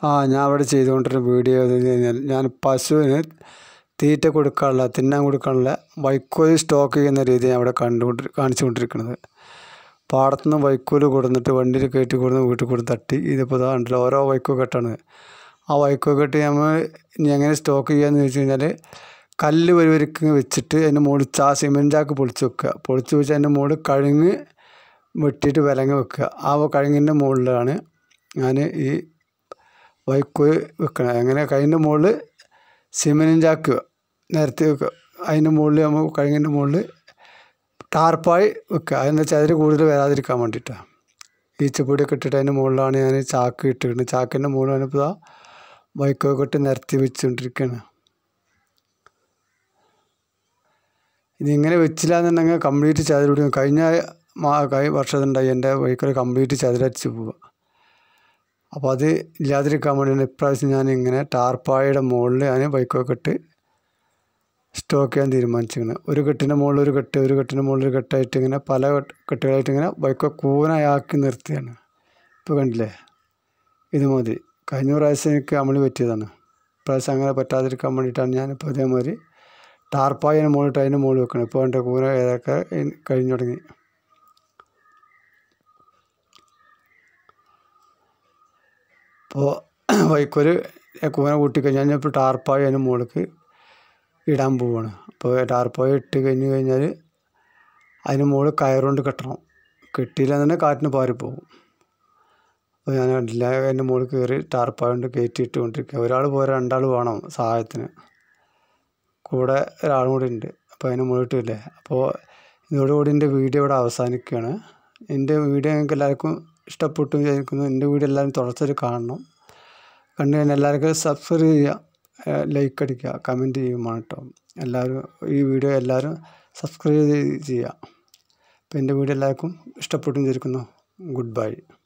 ആ ഞാൻ അവിടെ ചെയ്തുകൊണ്ടിരുന്ന വീഡിയോ എന്ന് കഴിഞ്ഞാൽ ഞാൻ പശുവിന് തീറ്റ കൊടുക്കാനുള്ള തിന്നാൻ കൊടുക്കാനുള്ള വൈക്കോല് സ്റ്റോക്ക് ചെയ്യുന്ന രീതി ഞാൻ അവിടെ കണ്ടുകൊണ്ട് കാണിച്ചുകൊണ്ടിരിക്കുന്നത് പാടത്തുനിന്ന് വൈക്കോല് കൊടുന്നിട്ട് വണ്ടിയിൽ കയറ്റി കൊടുന്ന് വീട്ടിൽ കൊടുന്ന് തട്ടി ഇതിപ്പോൾ ഇതാ ഉണ്ടല്ലോ ഓരോ വൈക്കോ കെട്ടാണ് ആ വൈക്കോ കെട്ട് നമ്മൾ ഇനി എങ്ങനെ സ്റ്റോക്ക് ചെയ്യാന്ന് ചോദിച്ചു കഴിഞ്ഞാൽ കല്ല് വരിവരിക്ക് വെച്ചിട്ട് അതിൻ്റെ മുകളിൽ ചാ സിമെൻറ്റ് ചാക്ക് പൊളിച്ച് വെക്കുക പൊളിച്ച് വെച്ച് അതിൻ്റെ മുകളിൽ കഴുങ്ങ് വെട്ടിയിട്ട് വിലങ്ങ് വെക്കുക ആ കഴുങ്ങിൻ്റെ മുകളിലാണ് ഞാൻ ഈ വൈക്കോൽ വെക്കണം അങ്ങനെ കൈൻ്റെ മുകളിൽ സിമെൻറ്റ് ചാക്ക് നിരത്തി വെക്കുക അതിൻ്റെ മുകളിൽ നമ്മൾ കഴുങ്ങിൻ്റെ മുകളിൽ ടാർപ്പായി വെക്കുക അതെന്ന് വെച്ചാൽ അതിൽ കൂടുതൽ വരാതിരിക്കാൻ വേണ്ടിയിട്ടാണ് ഈച്ചപ്പൊടിയൊക്കെ ഇട്ടിട്ട് അതിൻ്റെ മുകളിലാണ് ഞാൻ ചാക്ക് ഇട്ടിട്ടുണ്ട് ചാക്കിൻ്റെ മുകളിലാണ് ഇപ്പോൾ വൈക്കോക്കെ ഇട്ട് നിരത്തി വെച്ചുകൊണ്ടിരിക്കുകയാണ് ഇതിങ്ങനെ വെച്ചില്ല എന്നുണ്ടെങ്കിൽ കംപ്ലീറ്റ് ചതിരിടും കഴിഞ്ഞ മാ കഴിഞ്ഞ വർഷത്തുണ്ടായി എൻ്റെ വൈക്കോൽ കംപ്ലീറ്റ് ചതിരടിച്ച് പോവുക അപ്പോൾ അത് ഇല്ലാതിരിക്കാൻ വേണ്ടിയാണ് ഇപ്രാവശ്യം ഞാൻ ഇങ്ങനെ ടാർപ്പായുടെ മുകളിൽ ഞാൻ ബൈക്കൊക്കെ ഇട്ട് സ്റ്റോക്ക് ചെയ്യാൻ തീരുമാനിച്ചിരിക്കുന്നത് ഒരു കെട്ടിൻ്റെ മുകളിൽ ഒരു കെട്ട് ഒരു കെട്ടിൻ്റെ മുകളിൽ ഒരു കെട്ടായിട്ട് ഇങ്ങനെ പല കെട്ടുകളായിട്ട് ഇങ്ങനെ ബൈക്കൊക്കെ കൂനായാക്കി നിർത്തിയാണ് ഇപ്പോൾ കണ്ടില്ലേ ഇത് മതി കഴിഞ്ഞ പ്രാവശ്യം എനിക്ക് അമളി പറ്റിയതാണ് ഇപ്രാവശ്യം അങ്ങനെ പറ്റാതിരിക്കാൻ വേണ്ടിയിട്ടാണ് ഞാനിപ്പോൾ ഇതേമാതിരി ടാർപ്പായിന് മുകളിലിട്ട് അതിൻ്റെ മുകളിൽ വെക്കണം ഇപ്പോൾ എൻ്റെ കൂന ഏതൊക്കെ കഴിഞ്ഞു തുടങ്ങി അപ്പോൾ വൈക്കൊരു കൂന കൂട്ടിക്കഴിഞ്ഞാൽ ഞാൻ ഇപ്പോൾ ടാർപ്പായി അതിന് മുകളിലേക്ക് ഇടാൻ പോവുകയാണ് അപ്പോൾ ടാർപ്പായി ഇട്ട് കഴിഞ്ഞ് കഴിഞ്ഞാൽ അതിന് മുകളിൽ കയറുകൊണ്ട് കെട്ടണം കെട്ടിയില്ല എന്നുണ്ടെങ്കിൽ കാറ്റിന് പാറിപ്പോകും അപ്പോൾ ഞാൻ കണ്ടില്ല അതിൻ്റെ മുകളിൽ കയറി ടാർപ്പായ കൊണ്ട് കയറ്റി ഇട്ടുകൊണ്ടിരിക്കുക ഒരാൾ പോരാ രണ്ടാൾ വേണം സഹായത്തിന് കൂടെ ഒരാളും കൂടി ഉണ്ട് അപ്പോൾ അതിന് മുകളിട്ടില്ലേ അപ്പോൾ ഇതോടുകൂടി എൻ്റെ വീഡിയോ ഇവിടെ അവസാനിക്കുകയാണ് എൻ്റെ വീഡിയോ നിങ്ങൾക്ക് എല്ലാവർക്കും ഇഷ്ടപ്പെട്ടു വിചാരിക്കുന്നു എൻ്റെ വീഡിയോ എല്ലാവരും തുടർച്ചയായിട്ട് കാണണം കണ്ടു കഴിഞ്ഞാൽ എല്ലാവർക്കും സബ്സ്ക്രൈബ് ചെയ്യുക ലൈക്ക് അടിക്കുക കമൻറ്റ് ചെയ്യുമാണ് കേട്ടോ എല്ലാവരും ഈ വീഡിയോ എല്ലാവരും സബ്സ്ക്രൈബ് ചെയ്യുക അപ്പോൾ എൻ്റെ വീഡിയോ എല്ലാവർക്കും ഇഷ്ടപ്പെട്ടു വിചാരിക്കുന്നു ഗുഡ് ബൈ